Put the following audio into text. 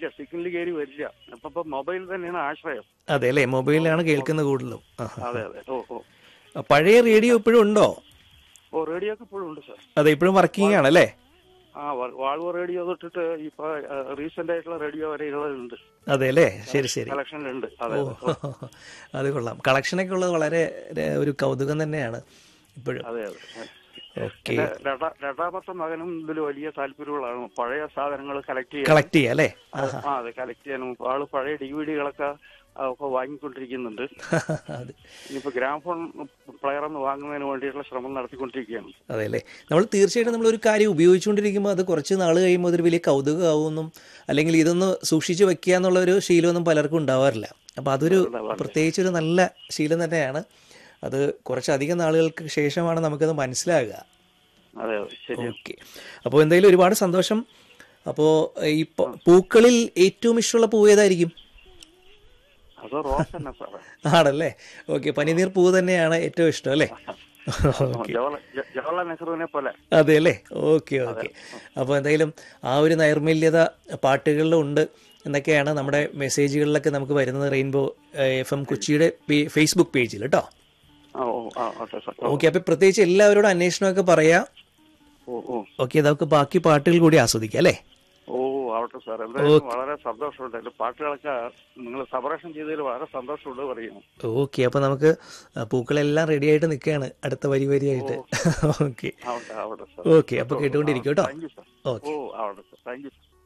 Signal കയറി വരില്ല അപ്പൊ ഇപ്പൊ മൊബൈൽ തന്നെയാണ് ആശ്രയം അതെ അല്ലേ മൊബൈലിലാണ് കേൾക്കുന്നത് കൂടുതലും ആഹാ. അതെ അതെ ഓ ഓ പഴയ റേഡിയോ ഇപ്പോഴും ഉണ്ടോ ഓ റേഡിയോ ഒക്കെ ഇപ്പോഴും ഉണ്ട് സാർ അതെ ഇപ്പോഴും വർക്കിംഗ് ആണല്ലേ ആ വ- വാൾവോ റേഡിയോ തൊട്ടിട്ട് ഇപ്പൊ റീസെന്റ് ആയിട്ടുള്ള റേഡിയോ വരെ ഉള്ളതുണ്ട് അതെ അല്ലേ ശരി ശരി കളക്ഷനിലുണ്ട് അതെ ഓ അത് കൊള്ളാം കളക്ഷനൊക്കെ ഉള്ളത് വളരെ ര- ഒരു കൗതുകം തന്നെയാണ് ഇപ്പോഴും അതെ അതെ ഓക്കെ എന്റെ രണ്ടാ- രണ്ടാമത്തെ മകനും ഇതിൽ വലിയ താല്പര്യമുള്ളതാണ് പഴയ സാധനങ്ങൾ കളക്ട് ചെയ്യാൻ കളക്ട് ചെയ്യാം അല്ലേ ആ അതെ കളക്ട് ചെയ്യാനും ആള് പഴയ ഡി വി ഡികളൊക്കെ ഒക്കെ വാങ്ങിക്കൊണ്ടിരിക്കുന്നുണ്ട് അത് ഇനിയിപ്പോ ഗ്രാമഫോൺ പ്ലെയർ ഒന്ന് വാങ്ങുന്നതിന് വേണ്ടിയിട്ടുള്ള ശ്രമം നടത്തിക്കൊണ്ടിരിക്കുകയാണ് അതെ അല്ലേ നമ്മൾ തീർച്ചയായിട്ടും നമ്മൾ ഒരു കാര്യം ഉപയോഗിച്ചുകൊണ്ടിരിക്കുമ്പോൾ അത് കുറച്ച് നാൾ കഴിയുമ്പോൾ അതൊരു വലിയ കൗതുകമാവുമെന്നും അല്ലെങ്കിൽ ഇതൊന്ന് സൂക്ഷിച്ച് വെക്കുക എന്നുള്ള ഒരു ശീലമൊന്നും പലർക്കും ഉണ്ടാവാറില്ല അപ്പോൾ അതൊരു പ്രത്യേകിച്ച് ഒരു നല്ല ശീലം തന്നെയാണ് അത് കുറച്ചധികം നാളുകൾക്ക് ശേഷമാണ് നമുക്കത് മനസ്സിലാകുക അതെ അതെ ശരി ഓക്കെ അപ്പോൾ എന്തായാലും ഒരുപാട് സന്തോഷം അപ്പോൾ ഈ പ- പൂക്കളിൽ ഏറ്റവും ഇഷ്ടമുള്ള പൂവ് ഏതായിരിക്കും അത് റോസ് തന്നെ സാറേ ആണല്ലേ ഓക്കെ പനിനീർ പൂവ് തന്നെയാണ് ഏറ്റവും ഇഷ്ടം അല്ലേ ഓക്കെ ജവഹർലാൽ ജ- ജവഹർലാൽ നെഹ്റുവിനെ പോലെ അതെ അല്ലേ ഓക്കെ ഓക്കെ അപ്പോൾ എന്തായാലും ആ ഒരു നൈർമല്യത പാട്ടുകളിലും ഉണ്ട് എന്നൊക്കെയാണ് നമ്മുടെ മെസ്സേജുകളിലൊക്കെ നമുക്ക് വരുന്നത് റെയിൻബോ എഫ് എം കൊച്ചിയുടെ പേ- ഫേസ്ബുക്ക് പേജിൽ കേട്ടോ ആ ഓ ആ ഓക്കെ സാർ ഓക്കെ അപ്പോൾ പ്രത്യേകിച്ച് എല്ലാവരോടും അന്വേഷണമൊക്കെ പറയാം ഓ ഓ ഓക്കെ നമുക്ക് ബാക്കി പാട്ടുകൾ കൂടി ആസ്വദിക്കാം അല്ലേ ഓ ആവട്ടെ സാർ എന്തായാലും വളരെ സന്തോഷമുണ്ട് എന്റെ പാട്ടുകളൊക്കെ നിങ്ങൾ സബറേഷൻ ചെയ്തതിൽ വളരെ സന്തോഷമുണ്ട് പറയുന്നു ഓക്കെ അപ്പോൾ നമുക്ക് പൂക്കളെല്ലാം റെഡി ആയിട്ട് നിൽക്കുകയാണ് അടുത്ത വരി വരിയായിട്ട് ഓക്കെ ആവട്ടെ ആവട്ടെ സാർ ഓക്കെ അപ്പോൾ കേട്ടുകൊണ്ടിരിക്കും കേട്ടോ താങ്ക് യു സാർ ഓക്കെ ഓ ആവട്ടെ സാർ താങ്ക് യു